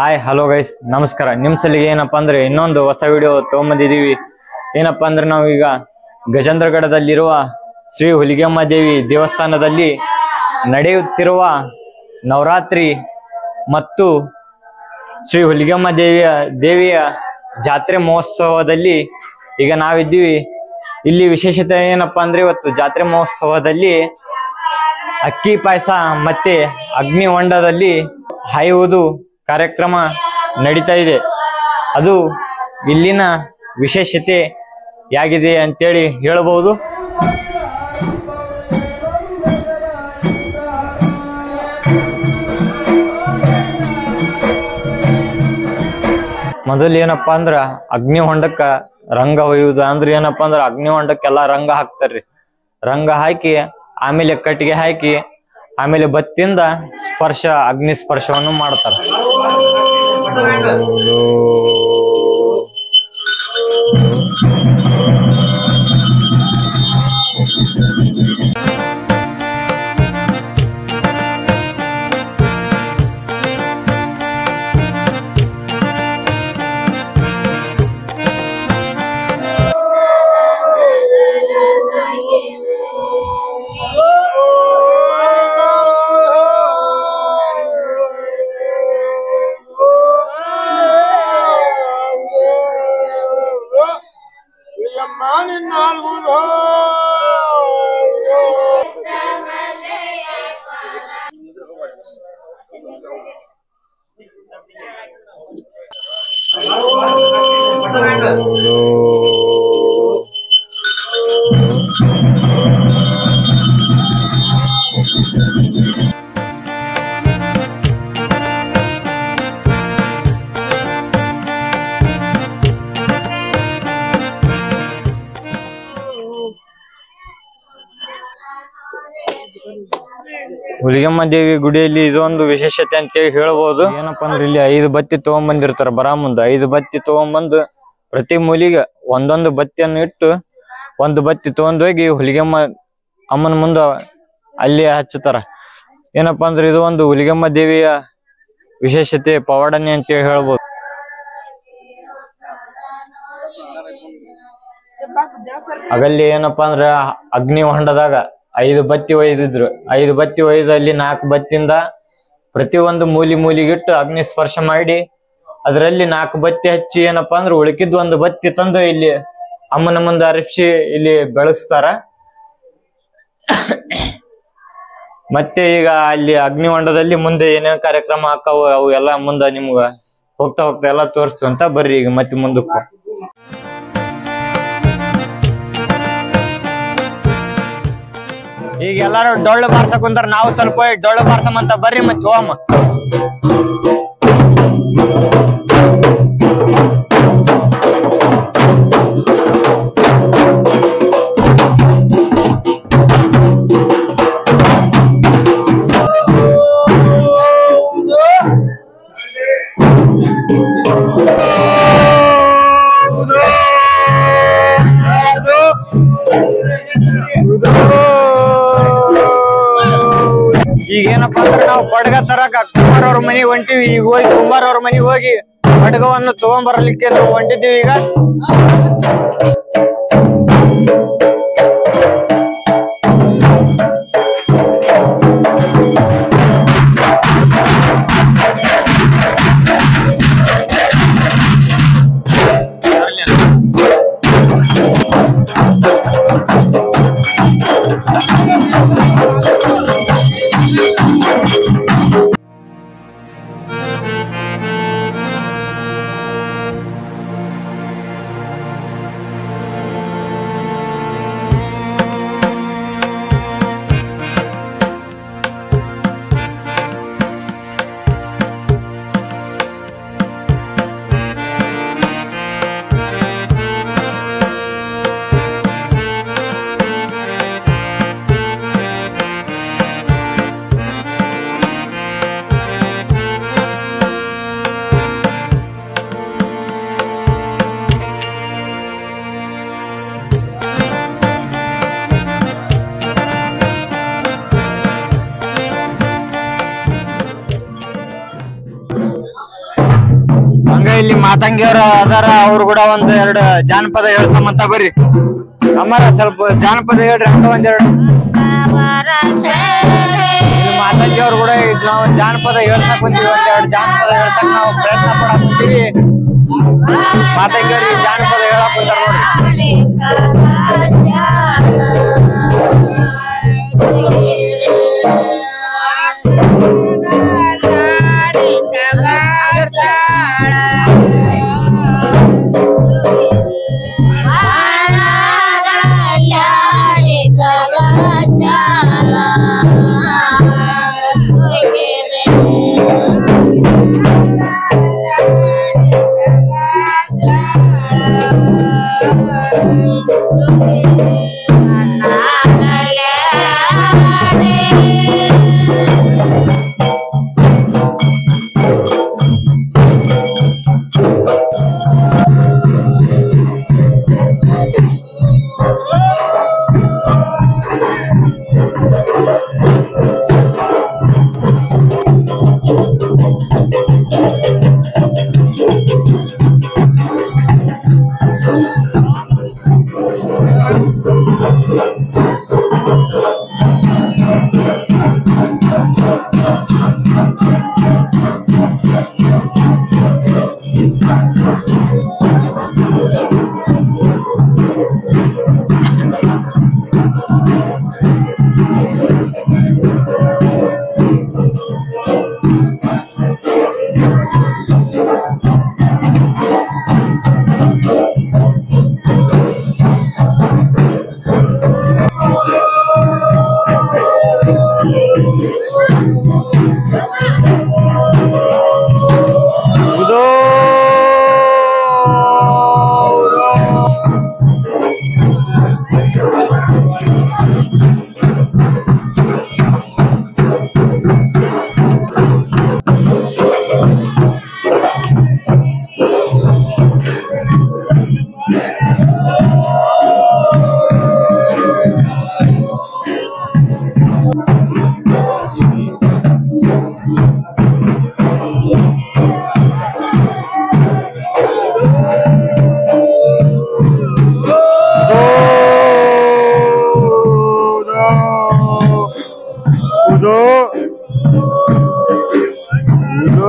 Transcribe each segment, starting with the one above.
hi hello guys ನಮಸ್ಕಾರ ನಿಮ್ ಸಲಿಗೆ ಏನಪ್ಪಾ ಅಂದ್ರೆ ಇನ್ನೊಂದು ಹೊಸ ವಿಡಿಯೋ ತಗೊಂಬಂದಿದೀವಿ ಏನಪ್ಪಾ ಅಂದ್ರೆ ನಾವೀಗ ಗಜೇಂದ್ರಗಢದಲ್ಲಿರುವ ಶ್ರೀ ಹುಲಿಗೆಮ್ಮ ದೇವಿ ದೇವಸ್ಥಾನದಲ್ಲಿ ನಡೆಯುತ್ತಿರುವ ನವರಾತ್ರಿ ಮತ್ತು ಶ್ರೀ ಹುಲಿಗೆಮ್ಮ ದೇವಿಯ ದೇವಿಯ ಜಾತ್ರೆ ಮಹೋತ್ಸವದಲ್ಲಿ ಈಗ ನಾವಿದ್ದೀವಿ ಇಲ್ಲಿ ವಿಶೇಷತೆ ಏನಪ್ಪಾ ಅಂದ್ರೆ ಇವತ್ತು ಜಾತ್ರೆ ಮಹೋತ್ಸವದಲ್ಲಿ ಅಕ್ಕಿ ಪಾಯಸ ಮತ್ತೆ ಅಗ್ನಿ ಹೊಂಡದಲ್ಲಿ ಹಾಯುವುದು ಕಾರ್ಯಕ್ರಮ ನಡೀತಾ ಇದೆ ಅದು ಇಲ್ಲಿನ ವಿಶೇಷತೆ ಯಾಗಿದೆ ಅಂತೇಳಿ ಹೇಳಬಹುದು ಮೊದಲು ಏನಪ್ಪಾ ಅಂದ್ರ ಅಗ್ನಿ ಹೊಂಡಕ್ಕ ರಂಗ ಹೊಯ್ಯುವುದು ಅಂದ್ರೆ ಏನಪ್ಪಾ ಅಂದ್ರ ಅಗ್ನಿ ಹೊಂಡಕ್ಕೆಲ್ಲಾ ರಂಗ ಹಾಕ್ತಾರ್ರಿ ರಂಗ ಹಾಕಿ ಆಮೇಲೆ ಕಟ್ಟಿಗೆ ಹಾಕಿ ಆಮೇಲೆ ಬತ್ತಿಂದ ಸ್ಪರ್ಶ ಅಗ್ನಿ ಸ್ಪರ್ಶವನ್ನು ಮಾಡ್ತಾರ ಹುಲಿಗೆಮ್ಮ ದೇವಿ ಗುಡಿಯಲ್ಲಿ ಇದೊಂದು ವಿಶೇಷತೆ ಅಂತೇಳಿ ಹೇಳ್ಬೋದು ಏನಪ್ಪಾ ಅಂದ್ರೆ ಇಲ್ಲಿ ಐದು ಬತ್ತಿ ತಗೊಂಬಂದಿರ್ತಾರ ಬರ ಮುಂದ ಐದು ಬತ್ತಿ ತಗೊಂಬಂದು ಪ್ರತಿ ಮೂಲಿಗೆ ಒಂದೊಂದು ಬತ್ತಿಯನ್ನು ಇಟ್ಟು ಒಂದು ಬತ್ತಿ ತಗೊಂಡೋಗಿ ಹುಲಿಗೆಮ್ಮ ಅಮ್ಮನ ಮುಂದ ಅಲ್ಲಿ ಹಚ್ಚುತ್ತಾರ ಏನಪ್ಪಾ ಅಂದ್ರೆ ಇದು ಒಂದು ಹುಲಿಗೆಮ್ಮ ದೇವಿಯ ವಿಶೇಷತೆ ಪವಾಡನೆ ಅಂತೇಳಿ ಹೇಳ್ಬೋದು ಅಗಲ್ಲಿ ಏನಪ್ಪಾ ಅಂದ್ರ ಅಗ್ನಿ ಹೊಂಡದಾಗ ಐದು ಬತ್ತಿ ಒಯ್ದಿದ್ರು ಐದು ಬತ್ತಿ ಒಯ್ದು ಅಲ್ಲಿ ನಾಲ್ಕು ಬತ್ತಿಂದ ಪ್ರತಿ ಒಂದು ಮೂಲಿ ಮೂಲಿಗಿಟ್ಟು ಅಗ್ನಿ ಸ್ಪರ್ಶ ಮಾಡಿ ಅದರಲ್ಲಿ ನಾಲ್ಕು ಬತ್ತಿ ಹಚ್ಚಿ ಏನಪ್ಪಾ ಅಂದ್ರೆ ಉಳಿಕಿದ್ ಒಂದು ಬತ್ತಿ ತಂದು ಇಲ್ಲಿ ಅಮ್ಮನ ಮುಂದೆ ಅರಿಸಿ ಇಲ್ಲಿ ಬೆಳಗಿಸ್ತಾರ ಮತ್ತೆ ಈಗ ಅಲ್ಲಿ ಅಗ್ನಿ ಹೊಂಡದಲ್ಲಿ ಮುಂದೆ ಏನೇನ್ ಕಾರ್ಯಕ್ರಮ ಹಾಕಾವು ಅವು ಎಲ್ಲ ಮುಂದೆ ನಿಮ್ಗ ಹೋಗ್ತಾ ಹೋಗ್ತಾ ಎಲ್ಲ ತೋರಿಸ್ತು ಅಂತ ಬರ್ರಿ ಈಗ ಮತ್ತೆ ಮುಂದಕ್ಕೆ ಈಗ ಎಲ್ಲಾರು ಡೊಳ್ಳು ಬಾರ್ಸಕ್ ಕುಂತಾರ ನಾವು ಸ್ವಲ್ಪ ಹೋಗಿ ಡೊಳ್ಳು ಬಾರ್ಸಮಂತ ಬರ್ರಿ ಮತ್ತೆ ಹೋಮ ಈಗ ಏನಪ್ಪಾ ಅಂದ್ರೆ ನಾವು ಬಡ್ಗ ತರಕ ಕುಮಾರ್ ಅವ್ರ ಮನೆಗೆ ಹೊಂಟಿವಿ ಈಗ ಹೋಗಿ ಕುಮಾರ್ ಅವ್ರ ಮನೆಗೆ ಹೋಗಿ ಬಡ್ಗವನ್ನು ತಗೊಂಬರ್ಲಿಕ್ಕೆ ನಾವು ಹೊಂಟಿದ್ದೀವಿ ಈಗ ಇಲ್ಲಿ ಮಾತಂಗಿಯವ್ರ ಅದಾರ ಅವ್ರು ಕೂಡ ಒಂದ್ ಎರಡು ಜಾನಪದ ಹೇಳ್ಸಮ್ಮಂತ ಬರ್ರಿ ಅಮ್ಮರ ಸ್ವಲ್ಪ ಜಾನಪದ ಹೇಳ್ರಿ ಅಂತ ಒಂದೆರಡು ಇಲ್ಲಿ ಮಾತಾಜಿ ಅವ್ರು ಕೂಡ ಈಗ ನಾವು ಜಾನಪದ ಹೇಳ್ಸಕ್ ಬಂದಿವಿ ಒಂದೆರಡು ಜಾನಪದ ಹೇಳ್ಸಕ್ ನಾವು ಪ್ರಯತ್ನ ಪಡಕ್ ಕುಂತೀವಿ ಮಾತಾಜಿ ಅವ್ರಿಗೆ ಜಾನಪದ ಹೇಳಕ್ ಕುಂತಾರ ನೋಡ್ರಿ ಉದೋ ಉದೋ ಉದೋ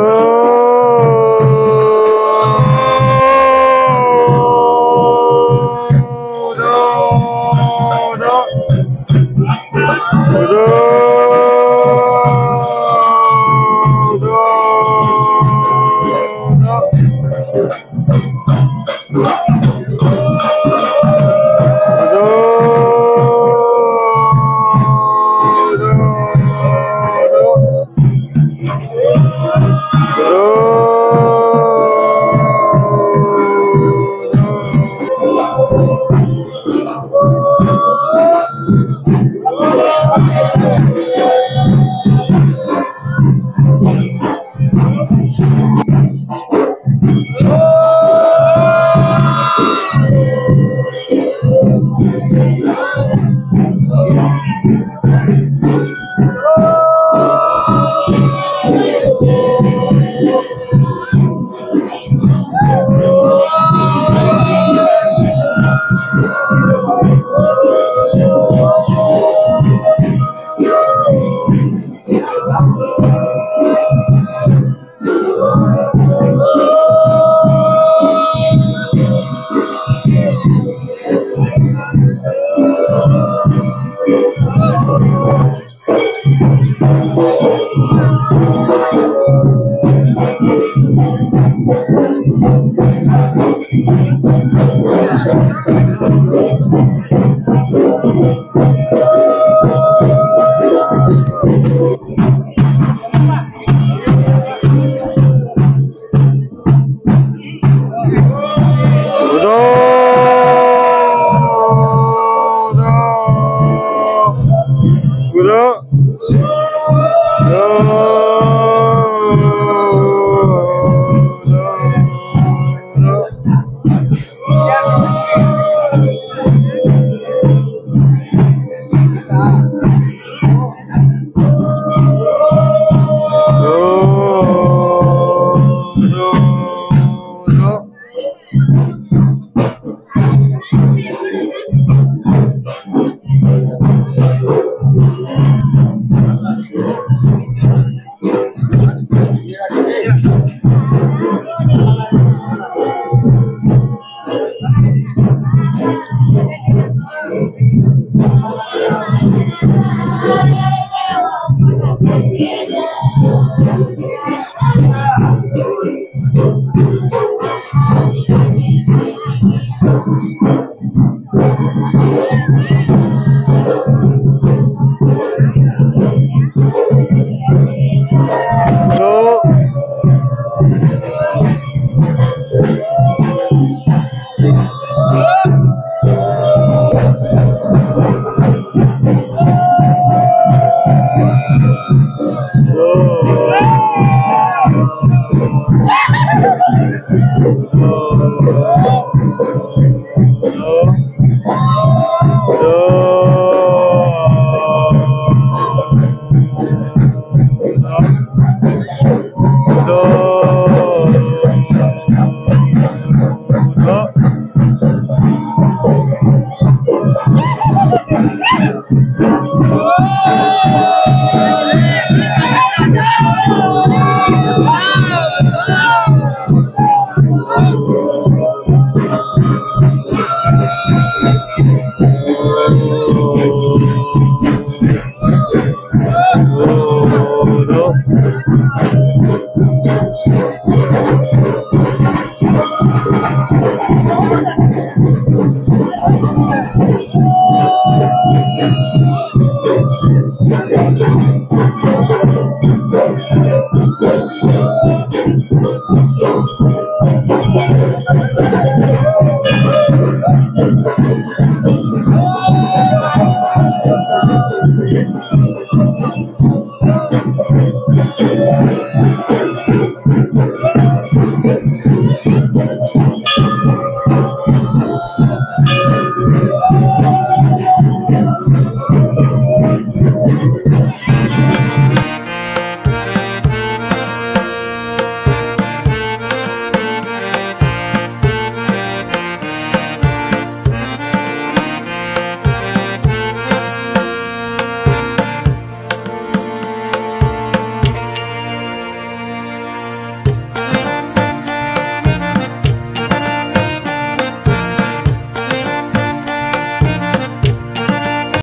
ಉದೋ ಉದೋ ಉದೋ